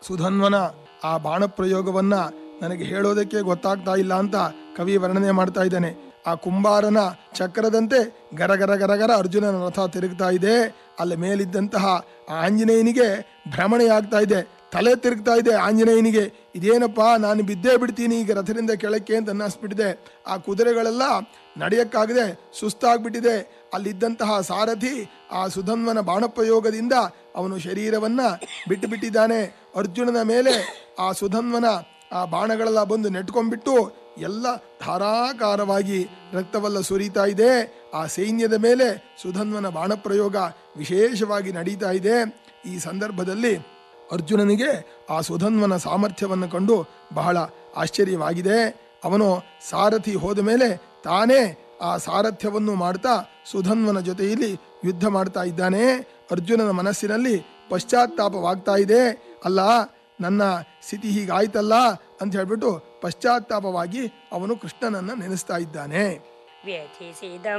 ಸುಧನ್ವನ ಆ ಬಾಣ ಪ್ರಯೋಗವನ್ನ ನನಗೆ ಹೇಳೋದಕ್ಕೆ ಗೊತ್ತಾಗ್ತಾ ಇಲ್ಲ ಅಂತ ಕವಿ ವರ್ಣನೆ ಮಾಡ್ತಾ ಇದ್ದಾನೆ ಆ ಕುಂಬಾರನ ಚಕ್ರದಂತೆ ಗರಗರ ಗರಗರ ಅರ್ಜುನನ ರಥ ತಿರುಗ್ತಾ ಇದೆ ಅಲ್ಲಿ ಮೇಲಿದ್ದಂತಹ ಆ ಆಂಜನೇಯನಿಗೆ ಭ್ರಮಣೆಯಾಗ್ತಾ ಇದೆ ತಲೆ ತಿರುಗ್ತಾ ಇದೆ ಆಂಜನೇಯನಿಗೆ ಇದೇನಪ್ಪ ನಾನು ಬಿದ್ದೇ ಬಿಡ್ತೀನಿ ಈಗ ರಥದಿಂದ ಕೆಳಕ್ಕೆ ಅಂತ ಅನ್ನಿಸ್ಬಿಟ್ಟಿದೆ ಆ ಕುದುರೆಗಳೆಲ್ಲ ನಡೆಯಕ್ಕಾಗದೆ ಸುಸ್ತಾಗ್ಬಿಟ್ಟಿದೆ ಅಲ್ಲಿದ್ದಂತಹ ಸಾರಥಿ ಆ ಸುಧನ್ವನ ಬಾಣಪ್ರಯೋಗದಿಂದ ಅವನು ಶರೀರವನ್ನ ಬಿಟ್ಟು ಬಿಟ್ಟಿದ್ದಾನೆ ಅರ್ಜುನನ ಮೇಲೆ ಆ ಸುಧನ್ವನ ಆ ಬಾಣಗಳೆಲ್ಲ ಬಂದು ನೆಟ್ಕೊಂಡ್ಬಿಟ್ಟು ಎಲ್ಲ ಧಾರಾಕಾರವಾಗಿ ರಕ್ತವೆಲ್ಲ ಸುರಿತಾ ಇದೆ ಆ ಸೈನ್ಯದ ಮೇಲೆ ಸುಧನ್ವನ ಬಾಣಪ್ರಯೋಗ ವಿಶೇಷವಾಗಿ ನಡೀತಾ ಇದೆ ಈ ಸಂದರ್ಭದಲ್ಲಿ ಅರ್ಜುನನಿಗೆ ಆ ಸುಧನ್ವನ ಸಾಮರ್ಥ್ಯವನ್ನು ಕಂಡು ಬಹಳ ಆಶ್ಚರ್ಯವಾಗಿದೆ ಅವನು ಸಾರಥಿ ಹೋದ ಮೇಲೆ ತಾನೇ ಆ ಸಾರಥ್ಯವನ್ನು ಮಾಡ್ತಾ ಸುಧನ್ವನ ಜೊತೆಯಲ್ಲಿ ಯುದ್ಧ ಮಾಡ್ತಾ ಇದ್ದಾನೆ ಅರ್ಜುನನ ಮನಸ್ಸಿನಲ್ಲಿ ಪಶ್ಚಾತ್ತಾಪವಾಗ್ತಾ ಇದೆ ಅಲ್ಲ ನನ್ನ ಸ್ಥಿತಿ ಹೀಗಾಯ್ತಲ್ಲ ಅಂತ ಹೇಳ್ಬಿಟ್ಟು ಪಶ್ಚಾತ್ತಾಪವಾಗಿ ಅವನು ಕೃಷ್ಣನನ್ನ ನೆನೆಸ್ತಾ ಇದ್ದಾನೆ ವ್ಯಥಿಸಿದಂ